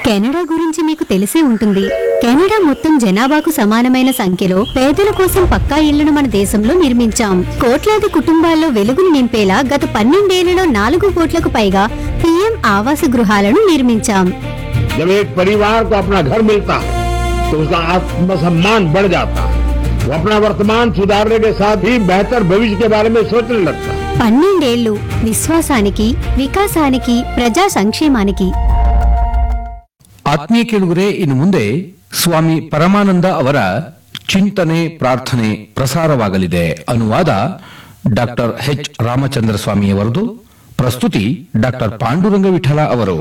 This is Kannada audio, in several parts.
కెనడా గురించి మీకు తెలిసే ఉంటుంది కెనడా మొత్తం జనాభాకు సమానమైన సంఖ్యలో పేదల కోసం పక్కా ఇళ్లను మన దేశంలో నిర్మించాం కోట్లాది కుటుంబాల్లో వెలుగును నింపేలా గత పన్నెండేళ్లలో నాలుగు కోట్లకు పైగా పీఎం ఆవాస గృహాలను నిర్మించాం जब एक परिवार को अपना घर मिलता है तो उसका आत्मसम्मान बढ़ जाता है वो अपना वर्तमान सुधारने के साथ ही बेहतर भविष्य के बारे में सोचने लगता है పన్నెండేళ్లు విశ్వాసానికి వికాసానికి ప్రజా సంక్షేమానికి ಆತ್ಮೀಯ ಕೇಳುಗರೆ ಇನ್ನು ಮುಂದೆ ಸ್ವಾಮಿ ಪರಮಾನಂದ ಅವರ ಚಿಂತನೆ ಪ್ರಾರ್ಥನೆ ಪ್ರಸಾರವಾಗಲಿದೆ ಅನುವಾದ ಡಾಕ್ಟರ್ ಎಚ್ ರಾಮಚಂದ್ರ ಸ್ವಾಮಿಯವರದು ಪ್ರಸ್ತುತಿ ಡಾಕ್ಟರ್ ಪಾಂಡುರಂಗ ವಿಠಲ ಅವರು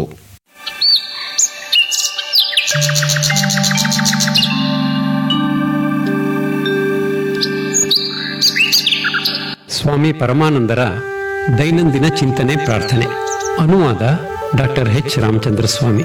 ಸ್ವಾಮಿ ಪರಮಾನಂದರ ದೈನಂದಿನ ಚಿಂತನೆ ಪ್ರಾರ್ಥನೆ ಅನುವಾದ doctor H Ramachandra Swamy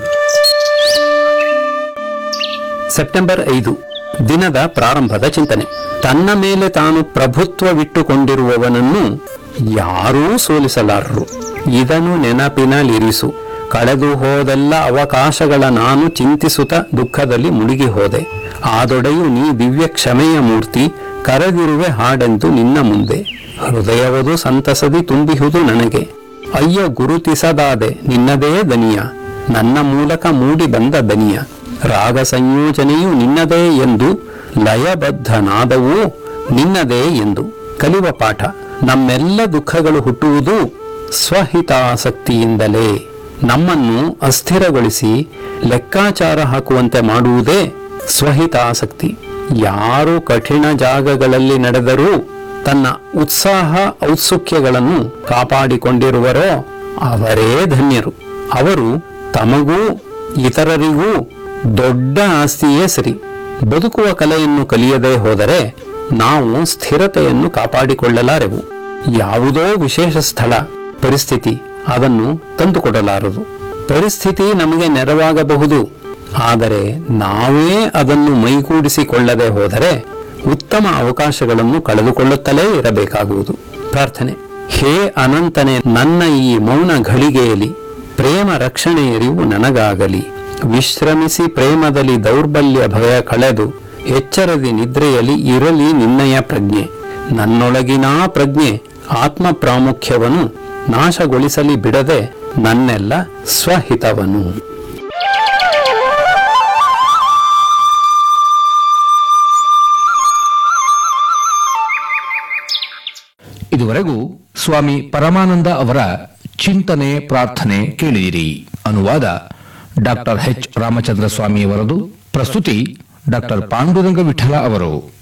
September ಐದು ದಿನದ ಪ್ರಾರಂಭದ ಚಿಂತನೆ ತನ್ನ ಮೇಲೆ ತಾನು ಪ್ರಭುತ್ವವಿಟ್ಟುಕೊಂಡಿರುವವನನ್ನು ಯಾರೂ ಸೋಲಿಸಲಾರರು ಇದನ್ನು ನೆನಪಿನಲ್ಲಿರಿಸು ಕಳೆದು ಹೋದೆಲ್ಲ ಅವಕಾಶಗಳ ನಾನು ಚಿಂತಿಸುತ್ತ ದುಃಖದಲ್ಲಿ ಮುಳುಗಿ ಹೋದೆ ಆದೊಡೆಯು ನೀ ದಿವ್ಯ ಕ್ಷಮೆಯ ಮೂರ್ತಿ ಕರೆದಿರುವೆ ಹಾಡೆಂದು ನಿನ್ನ ಮುಂದೆ ಹೃದಯವದು ಸಂತಸದಿ ತುಂಬಿಹುದು ನನಗೆ ಅಯ್ಯೋ ಗುರುತಿಸದಾದೆ ನಿನ್ನದೇ ದನಿಯ ನನ್ನ ಮೂಲಕ ಮೂಡಿ ಬಂದ ದನಿಯ ರಾಗ ಸಂಯೋಜನೆಯು ನಿನ್ನದೇ ಎಂದು ಲಯಬದ್ಧ ನಾದವೂ ನಿನ್ನದೇ ಎಂದು ಕಲಿವ ಪಾಠ ನಮ್ಮೆಲ್ಲ ದುಃಖಗಳು ಹುಟ್ಟುವುದು ಸ್ವಹಿತಾಸಕ್ತಿಯಿಂದಲೇ ನಮ್ಮನ್ನು ಅಸ್ಥಿರಗೊಳಿಸಿ ಲೆಕ್ಕಾಚಾರ ಹಾಕುವಂತೆ ಮಾಡುವುದೇ ಸ್ವಹಿತಾಸಕ್ತಿ ಯಾರು ಕಠಿಣ ಜಾಗಗಳಲ್ಲಿ ನಡೆದರೂ ತನ್ನ ಉತ್ಸಾಹ ಔತ್ಸುಕ್ಯಗಳನ್ನು ಕಾಪಾಡಿಕೊಂಡಿರುವರೋ ಅವರೇ ಧನ್ಯರು ಅವರು ತಮಗೂ ಇತರರಿಗೂ ದೊಡ್ಡ ಆಸ್ತಿಯೇ ಸರಿ ಬದುಕುವ ಕಲೆಯನ್ನು ಕಲಿಯದೇ ಹೋದರೆ ನಾವು ಸ್ಥಿರತೆಯನ್ನು ಕಾಪಾಡಿಕೊಳ್ಳಲಾರೆವು ಯಾವುದೋ ವಿಶೇಷ ಸ್ಥಳ ಪರಿಸ್ಥಿತಿ ಅದನ್ನು ತಂದುಕೊಡಲಾರದು ಪರಿಸ್ಥಿತಿ ನಮಗೆ ನೆರವಾಗಬಹುದು ಆದರೆ ನಾವೇ ಅದನ್ನು ಮೈಗೂಡಿಸಿಕೊಳ್ಳದೆ ಹೋದರೆ ಉತ್ತಮ ಅವಕಾಶಗಳನ್ನು ಕಳೆದುಕೊಳ್ಳುತ್ತಲೇ ಇರಬೇಕಾಗುವುದು ಪ್ರಾರ್ಥನೆ ಹೇ ಅನಂತನೆ ನನ್ನ ಈ ಮೌನ ಘಳಿಗೆಯಲ್ಲಿ ಪ್ರೇಮ ರಕ್ಷಣೆ ಎರಿವು ನನಗಾಗಲಿ ವಿಶ್ರಮಿಸಿ ಪ್ರೇಮದಲ್ಲಿ ದೌರ್ಬಲ್ಯ ಭಯ ಕಳೆದು ಎಚ್ಚರದಿ ನಿದ್ರೆಯಲ್ಲಿ ಇರಲಿ ನಿನ್ನಯ ಪ್ರಜ್ಞೆ ನನ್ನೊಳಗಿನ ಪ್ರಜ್ಞೆ ಆತ್ಮ ಪ್ರಾಮುಖ್ಯವನ್ನು ನಾಶಗೊಳಿಸಲಿ ಬಿಡದೆ ನನ್ನೆಲ್ಲ ಸ್ವಹಿತವನು ಇದುವರೆಗೂ ಸ್ವಾಮಿ ಪರಮಾನಂದ ಅವರ ಚಿಂತನೆ ಪ್ರಾರ್ಥನೆ ಕೇಳಿದಿರಿ ಅನುವಾದ ಡಾಕ್ಟರ್ ಎಚ್ ರಾಮಚಂದ್ರ ಸ್ವಾಮಿಯವರದು ಪ್ರಸ್ತುತಿ ಡಾಕ್ಟರ್ ಪಾಂಡುರಂಗ ವಿಠಲ ಅವರು